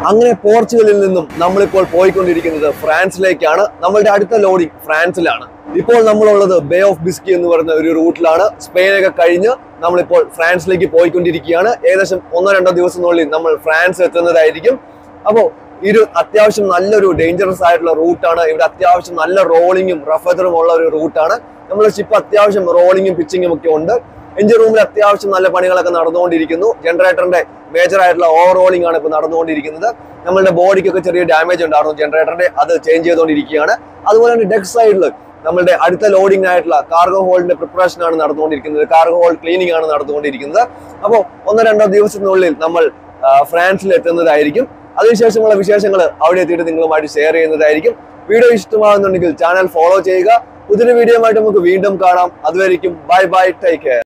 അങ്ങനെ പോർച്ചുഗലിൽ നിന്നും നമ്മളിപ്പോൾ പോയിക്കൊണ്ടിരിക്കുന്നത് ഫ്രാൻസിലേക്കാണ് നമ്മളുടെ അടുത്ത ലോഡിംഗ് ഫ്രാൻസിലാണ് ഇപ്പോൾ നമ്മളുള്ളത് ബേ ഓഫ് ബിസ്കി എന്ന് പറയുന്ന ഒരു റൂട്ടിലാണ് സ്പെയിനൊക്കെ കഴിഞ്ഞ് നമ്മളിപ്പോൾ ഫ്രാൻസിലേക്ക് പോയിക്കൊണ്ടിരിക്കുകയാണ് ഏകദേശം ഒന്നോ രണ്ടോ ദിവസത്തിനുള്ളിൽ നമ്മൾ ഫ്രാൻസ് എത്തുന്നതായിരിക്കും അപ്പോൾ ഇത് അത്യാവശ്യം നല്ലൊരു ഡേഞ്ചറസ് ആയിട്ടുള്ള റൂട്ടാണ് ഇവിടെ അത്യാവശ്യം നല്ല റോളിങ്ങും റഫതറും ഉള്ള ഒരു റൂട്ടാണ് നമ്മുടെ ഷിപ്പ് അത്യാവശ്യം റോളിങ്ങും പിച്ചിങ്ങും ഒക്കെ ഉണ്ട് എഞ്ചിൻ റൂമിൽ അത്യാവശ്യം നല്ല പണികളൊക്കെ നടന്നുകൊണ്ടിരിക്കുന്നു ജനറേറ്ററിന്റെ മേജർ ആയിട്ടുള്ള ഓവറോളിംഗ് ആണ് ഇപ്പോൾ നടന്നുകൊണ്ടിരിക്കുന്നത് നമ്മളുടെ ബോഡിക്കൊക്കെ ചെറിയ ഡാമേജ് ഉണ്ടായിരുന്നു ജനറേറ്ററിന്റെ അത് ചേഞ്ച് ചെയ്തുകൊണ്ടിരിക്കുകയാണ് അതുപോലെ തന്നെ ഡെക്ക് സൈഡിൽ നമ്മളുടെ അടുത്ത ലോഡിംഗ് ആയിട്ടുള്ള കാർഗോ ഹോളിന്റെ പ്രിപ്പറേഷൻ ആണ് നടന്നുകൊണ്ടിരിക്കുന്നത് കാർഗോ ഹോൾ ക്ലീനിങ് ആണ് നടന്നുകൊണ്ടിരിക്കുന്നത് അപ്പോൾ ഒന്നോ രണ്ടോ ദിവസത്തിനുള്ളിൽ നമ്മൾ ആ, ഫ്രാൻസിൽ എത്തുന്നതായിരിക്കും അതിനുശേഷമുള്ള വിശേഷങ്ങൾ അവിടെ എത്തിയിട്ട് നിങ്ങളുമായിട്ട് ഷെയർ ചെയ്യുന്നതായിരിക്കും വീഡിയോ ഇഷ്ടമാകുന്നുണ്ടെങ്കിൽ ചാനൽ ഫോളോ ചെയ്യുക പുതിയൊരു വീഡിയോ ആയിട്ട് നമുക്ക് വീണ്ടും കാണാം അതുവരെയും ബൈ ബൈ ടേക്ക് കെയർ